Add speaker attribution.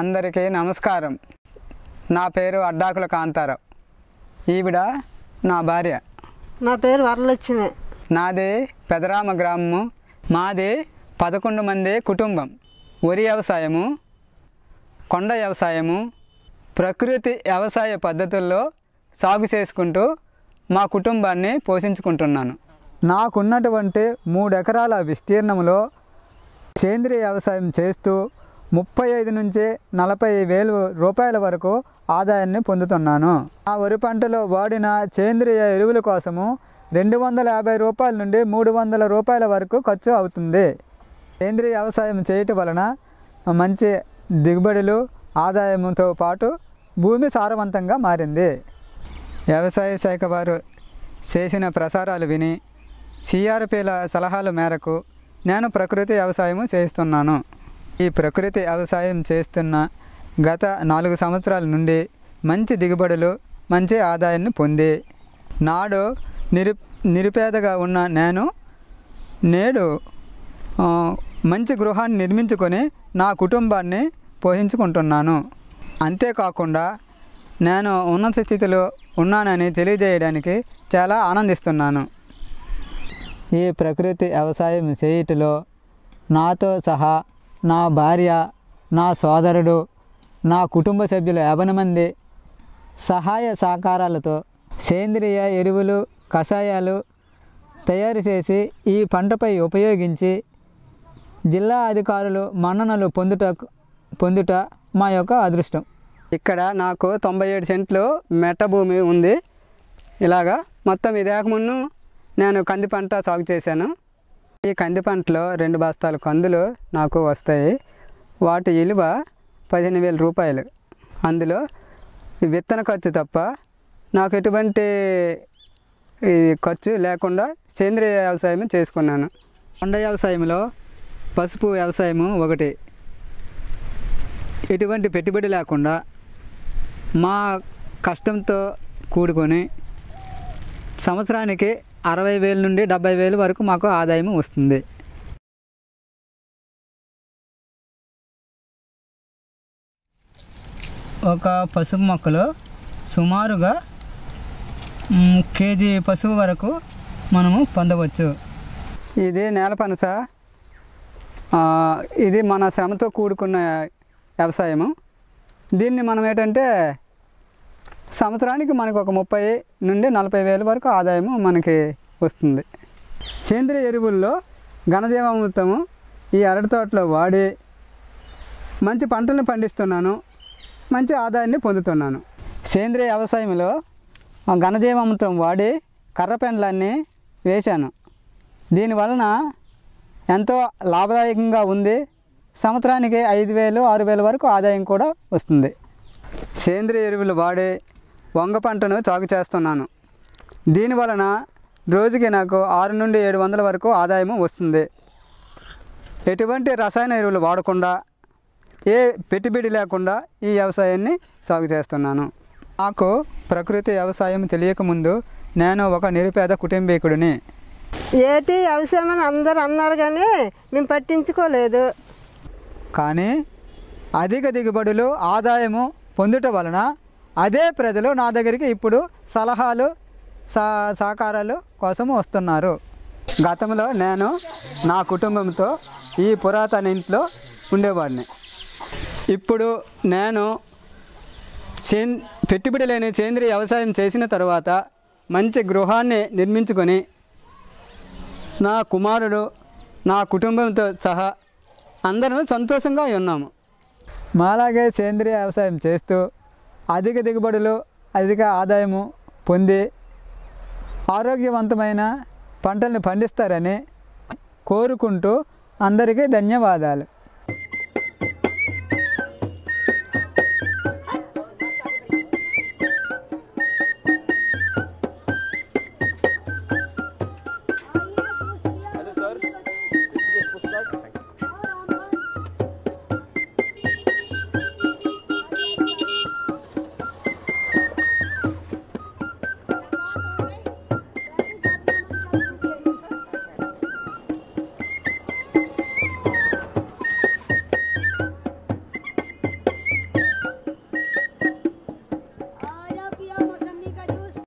Speaker 1: అందరికీ నమస్కారం నా పేరు అడ్డాకుల కాంతారావు ఈవిడ నా భార్య
Speaker 2: నా పేరు వరలక్ష్మి
Speaker 1: నాది పెదరామ గ్రామము మాది పదకొండు మంది కుటుంబం వరి వ్యవసాయము కొండ వ్యవసాయము ప్రకృతి వ్యవసాయ పద్ధతుల్లో సాగు చేసుకుంటూ మా కుటుంబాన్ని పోషించుకుంటున్నాను నాకున్నటువంటి మూడు ఎకరాల విస్తీర్ణంలో సేంద్రియ వ్యవసాయం చేస్తూ ముప్పై ఐదు నుంచి నలభై వేలు రూపాయల వరకు ఆదాయాన్ని పొందుతున్నాను ఆ వరి పంటలో వాడిన సేంద్రియ ఎరువుల కోసము రెండు వందల యాభై రూపాయల నుండి మూడు వందల రూపాయల వరకు ఖర్చు అవుతుంది సేంద్రియ వ్యవసాయం చేయటం వలన మంచి దిగుబడులు ఆదాయంతో పాటు భూమి సారవంతంగా మారింది వ్యవసాయ శాఖ వారు చేసిన ప్రసారాలు విని సిఆర్పిల సలహాల మేరకు నేను ప్రకృతి వ్యవసాయం చేస్తున్నాను ఈ ప్రకృతి వ్యవసాయం చేస్తున్న గత నాలుగు సంవత్సరాల నుండి మంచి దిగుబడులు మంచి ఆదాయాన్ని పొంది నాడు నిరు నిరుపేదగా ఉన్న నేను నేడు ఆ, మంచి గృహాన్ని నిర్మించుకొని నా కుటుంబాన్ని పోషించుకుంటున్నాను అంతేకాకుండా నేను ఉన్నత స్థితిలో ఉన్నానని తెలియజేయడానికి చాలా ఆనందిస్తున్నాను ఈ ప్రకృతి వ్యవసాయం చేయుటలో నాతో సహా నా భార్య నా సోదరుడు నా కుటుంబ సభ్యులు యాభై మంది సహాయ సహకారాలతో సేంద్రియ ఎరువులు కషాయాలు తయారు చేసి ఈ పంటపై ఉపయోగించి జిల్లా అధికారులు మన్ననలు పొందుట పొందుట మా యొక్క అదృష్టం ఇక్కడ నాకు తొంభై ఏడు సెంట్లు మెట్ట భూమి ఉంది ఇలాగా మొత్తం ఇదేక ముందు నేను కంది పంట సాగు చేశాను ఈ కంది పంటలో రెండు బస్తాల కందులు నాకు వస్తాయి వాటి విలువ పదిహేను వేల రూపాయలు అందులో ఈ విత్తన ఖర్చు తప్ప నాకు ఎటువంటి ఈ ఖర్చు లేకుండా సేంద్రియ వ్యవసాయం చేసుకున్నాను కొండ వ్యవసాయంలో పసుపు వ్యవసాయము ఒకటి ఎటువంటి పెట్టుబడి లేకుండా మా కష్టంతో కూడుకొని సంవత్సరానికి అరవై వేల నుండి డెబ్బై వేలు వరకు మాకు ఆదాయం వస్తుంది ఒక పసుపు మొక్కలో సుమారుగా మ్, కేజీ పసుపు వరకు మనము పొందవచ్చు ఇది నేల పనస ఆ, ఇది మన శ్రమతో కూడుకున్న వ్యవసాయము దీన్ని మనం ఏంటంటే సంవత్సరానికి మనకు ఒక ముప్పై నుండి నలభై వేల వరకు ఆదాయము మనకి వస్తుంది సేంద్రియ ఎరువుల్లో ఘనజీవామృతము ఈ అరటి తోటలో వాడి మంచి పంటలను పండిస్తున్నాను మంచి ఆదాయాన్ని పొందుతున్నాను సేంద్రియ వ్యవసాయంలో ఆ ఘనజీవామృతం వాడి కర్రపెండ్లాన్ని వేశాను దీనివలన ఎంతో లాభదాయకంగా ఉంది సంవత్సరానికి ఐదు వేలు ఆరు వేల వరకు ఆదాయం కూడా వస్తుంది సేంద్రియ ఎరువులు వాడి వంగ పంటను సాగు చేస్తున్నాను దీని వలన రోజుకి నాకు ఆరు నుండి ఏడు వందల వరకు ఆదాయము వస్తుంది ఎటువంటి రసాయన ఎరువులు వాడకుండా ఏ పెట్టుబడి లేకుండా ఈ వ్యవసాయాన్ని సాగు చేస్తున్నాను నాకు ప్రకృతి వ్యవసాయం తెలియకముందు నేను ఒక నిరుపేద కుటుంబీకుడిని
Speaker 2: ఏటి వ్యవసాయం అని అందరు అన్నారు కానీ మేము పట్టించుకోలేదు
Speaker 1: కానీ అధిక దిగుబడులు ఆదాయము పొందుట వలన అదే ప్రజలు నా దగ్గరికి ఇప్పుడు సలహాలు సా సహకారాలు కోసం వస్తున్నారు గతంలో నేను నా కుటుంబంతో ఈ పురాతన ఇంట్లో ఉండేవాడిని ఇప్పుడు నేను సేన్ పెట్టుబడి లేని సేంద్రియ వ్యవసాయం చేసిన తర్వాత మంచి గృహాన్ని నిర్మించుకొని నా కుమారుడు నా కుటుంబంతో సహా అందరం సంతోషంగా ఉన్నాము మాలాగే సేంద్రియ వ్యవసాయం చేస్తూ అధిక దిగుబడులు అధిక ఆదాయము పొంది ఆరోగ్యవంతమైన పంటల్ని పండిస్తారని కోరుకుంటూ అందరికీ ధన్యవాదాలు